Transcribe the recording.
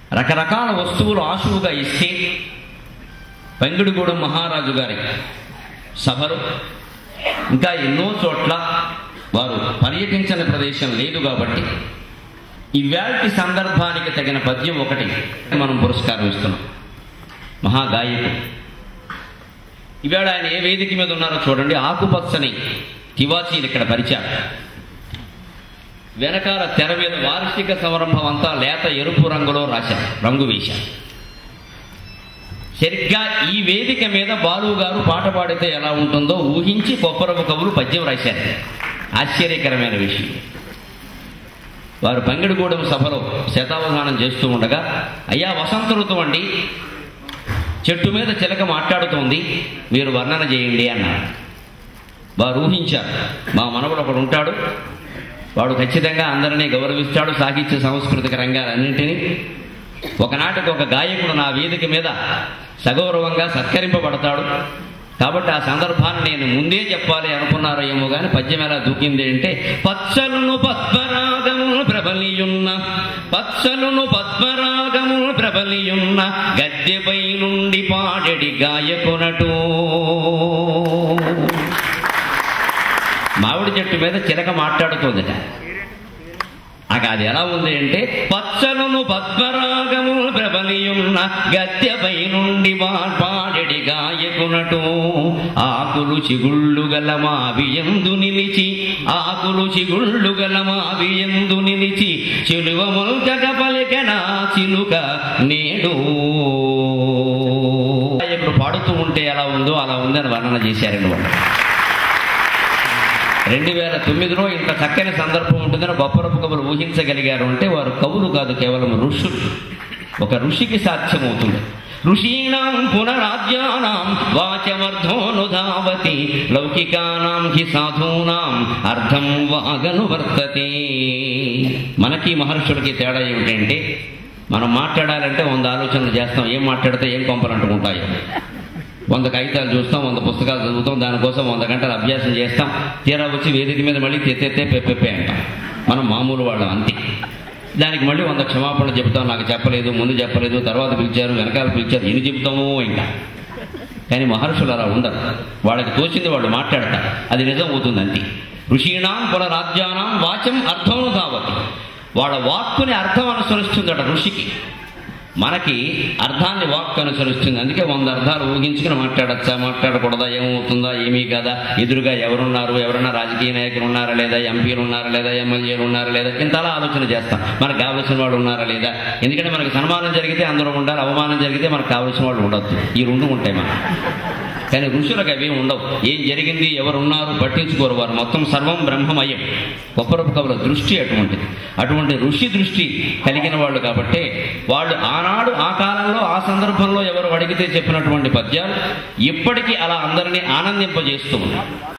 రకరకాల వస్తువులు ఆశువుగా ఇస్తే వెంగడిగూడెం మహారాజు గారి సభలు ఇంకా ఎన్నో చోట్ల వారు పర్యటించని ప్రదేశం లేదు కాబట్టి ఇవాల్టి సందర్భానికి తగిన పద్యం ఒకటి మనం పురస్కారం ఇస్తున్నాం మహాగాయకుడు ఇవాళ ఆయన ఏ వేదిక మీద ఉన్నారో చూడండి ఆకుపచ్చని తివాచీలు ఇక్కడ పరిచారు వెనకాల తెర మీద వార్షిక సంరంభం అంతా లేత ఎరుపు రంగులో రాశారు రంగు వేశారు సరిగ్గా ఈ వేదిక మీద బాలు గారు పాట పాడితే ఎలా ఉంటుందో ఊహించి కొప్పరపు కవులు పద్యం రాశారు ఆశ్చర్యకరమైన విషయం వారు పంగిడిగూడెం సభలో శతావధానం చేస్తూ ఉండగా అయ్యా వసంత ఋతువు అండి చెట్టు మీద చిలక మాట్లాడుతోంది మీరు వర్ణన చేయండి అన్నారు వారు ఊహించారు మా మనవడు ఒకడు ఉంటాడు వాడు ఖచ్చితంగా అందరినీ గౌరవిస్తాడు సాహిత్య సాంస్కృతిక రంగాలన్నింటినీ ఒకనాటికి ఒక గాయకుడు నా వేదిక మీద సగౌరవంగా సత్కరింపబడతాడు కాబట్టి ఆ సందర్భాన్ని నేను ముందే చెప్పాలి అనుకున్నారో ఏమో కానీ పద్యం ఎలా దూకింది అంటే పచ్చలును పద్మరాగములు ప్రబలియున్న పచ్చలును పద్మరాగములు ప్రబలియున్న గద్దెపై నుండి పాడెడి గాయకునటు మామిడి చెట్టు మీద చిలక మాట్లాడుతుందట అక అది ఎలా ఉంది అంటే పచ్చలను పద్మరాగము ప్రబలియున్న గద్దెపై నుండి వా- పాడెడి గాయకునటు ఆకులు చిగుళ్ళు గల మావియందు నిలిచి ఆకులు చిగుళ్ళు గల మావియందు నిలిచి చిలువ మొల్కగ పలికెన చిలుక నేడు ఇప్పుడు పాడుతూ ఉంటే ఎలా ఉందో అలా ఉందని వర్ణన చేశారండి వాళ్ళు రెండు వేల తొమ్మిదిలో ఇంత చక్కని సందర్భం ఉంటుందని బొప్పరపు కవులు ఊహించగలిగారు అంటే వారు కవులు కాదు కేవలం ఋషులు ఒక ఋషికి సాధ్యమవుతుంది ఋషీణాం పునరాజ్యానాం వాచమర్థోనుధావతి లౌకికానాం హి సాధూనాం అర్థం వాగను వర్తతే మనకి మహర్షులకి తేడా ఏమిటంటే మనం మాట్లాడాలంటే వంద ఆలోచనలు చేస్తాం ఏం మాట్లాడితే ఏం కొంపలు అంటుకుంటాయో వంద కాగితాలు చూస్తాం వంద పుస్తకాలు చదువుతాం దానికోసం వంద గంటలు అభ్యాసం చేస్తాం తీరా వచ్చి వేదిక మీద మళ్ళీ తెత్తెత్తే పెప్పెప్పే అంటాం మనం మామూలు వాళ్ళం అంతే దానికి మళ్ళీ వంద క్షమాపణలు చెబుతాం నాకు చెప్పలేదు ముందు చెప్పలేదు తర్వాత పిలిచారు వెనకాల పిలిచారు ఎన్ని చెబుతామో ఇంకా కానీ మహర్షులు అలా ఉండరు వాళ్ళకి తోచింది వాళ్ళు మాట్లాడతారు అది నిజం అవుతుంది అంతే ఋషీణాం పునరాజ్యానాం వాచం అర్థం కావతి వాళ్ళ వాక్కుని అర్థం అనుసరిస్తుందట ఋషికి మనకి అర్థాన్ని వాక్ అనుసరిస్తుంది అందుకే వంద అర్థాలు ఊహించుకుని మాట్లాడచ్చా మాట్లాడకూడదా ఏమవుతుందా ఏమీ కదా ఎదురుగా ఎవరున్నారు ఎవరైనా రాజకీయ నాయకులు ఉన్నారా లేదా ఎంపీలు ఉన్నారా లేదా ఎమ్మెల్యేలు ఉన్నారా లేదా ఇంతలా ఆలోచన చేస్తాం మనకు కావలసిన వాళ్ళు ఉన్నారా లేదా ఎందుకంటే మనకి సన్మానం జరిగితే అందరూ ఉండాలి అవమానం జరిగితే మనకు కావలసిన వాళ్ళు ఉండొద్దు ఈ రెండు ఉంటాయి మనకు కానీ ఋషులకు అవి ఉండవు ఏం జరిగింది ఎవరున్నారు పట్టించుకోరు వారు మొత్తం సర్వం బ్రహ్మమయం గొప్పరపు కవుల దృష్టి అటువంటిది అటువంటి ఋషి దృష్టి కలిగిన వాళ్ళు కాబట్టి వాళ్ళు ఆనాడు ఆ కాలంలో ఆ సందర్భంలో ఎవరు అడిగితే చెప్పినటువంటి పద్యాలు ఇప్పటికీ అలా అందరినీ ఆనందింపజేస్తూ ఉన్నాయి